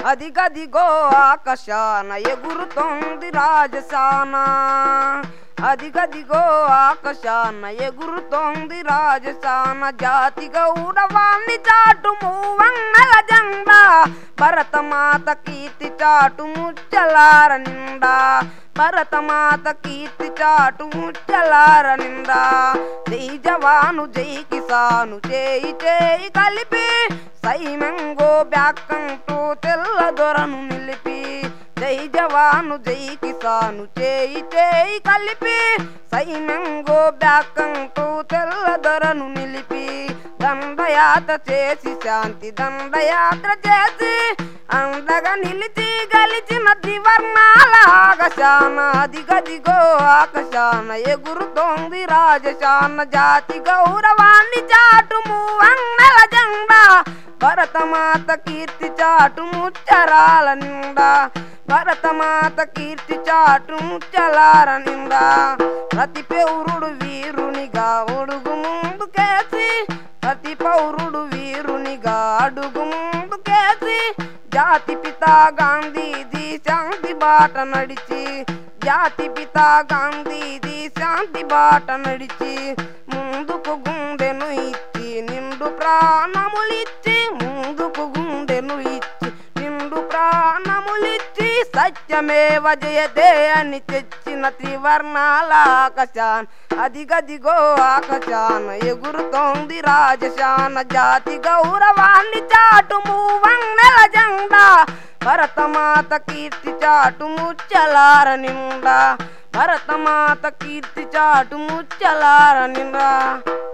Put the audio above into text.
అదిగదిగో ఆకాశాన ఎగురుతోంది రాజసాన అదిగదిగో ఆకాశాన ఎగురుతోంది రాజసాన జాతి గౌరవాన్ని చాటు మూవన్నల జెండా భరతమాత కీర్తి చాటు ముచ్చలార నిండా భరతమాత కీర్తి చాటు ముచ్చలార నిండా జై జవాను జై కిసాను చేయి చేయి కలిపి సైమంగో బ్యాక్కంటూ తెల్ల దొరను నిలిపి జై జవాను జై కిసాను చేయి చేయి కలిపి సైమంగో బ్యాక్కంటూ తెల్ల దొరను నిలిపి దండయాత్ర చేసి శాంతి దండయాత్ర చేసి అందగా నిలిచి గలిచిన దివర్ణాల ఆకాశాన అదిగదిగో ఆకాశాన ఎగురుతోంది రాజశాన జాతి గౌరవాన్ని చాటు మూవన్నల జెండా భరతమాత కీర్తి చాటు ముచ్చరాల నిండా భరతమాత కీర్తి చాటు ముచ్చలార నిండా ప్రతి పౌరుడు వీరునిగా ఒడుగు ముందుకేసి ప్రతి పౌరుడు వీరునిగా అడుగు ముందుకేసి జాతి పిత గాంధీది శాంతి బాట నడిచి జాతి పిత గాంధీది శాంతి బాట నడిచి ముందుకు గుండెను ఇచ్చి నిండు ప్రాణములిచ్చి ముందుకు గుండెను ఇచ్చి నిండు ప్రాణములిచ్చి సత్యమేవ జయతే అని తెచ్చిన త్రివర్ణాల ఆకాశాన్ అదిగదిగో ఆకాశాన ఎగురుతోంది రాజశాన జాతి గౌరవాన్ని చాటు మూవన్నెల జెండా భరతమాత కీర్తి చాటు ముచ్చలార నిండా భరతమాత కీర్తి చాటు ముచ్చలార నిండా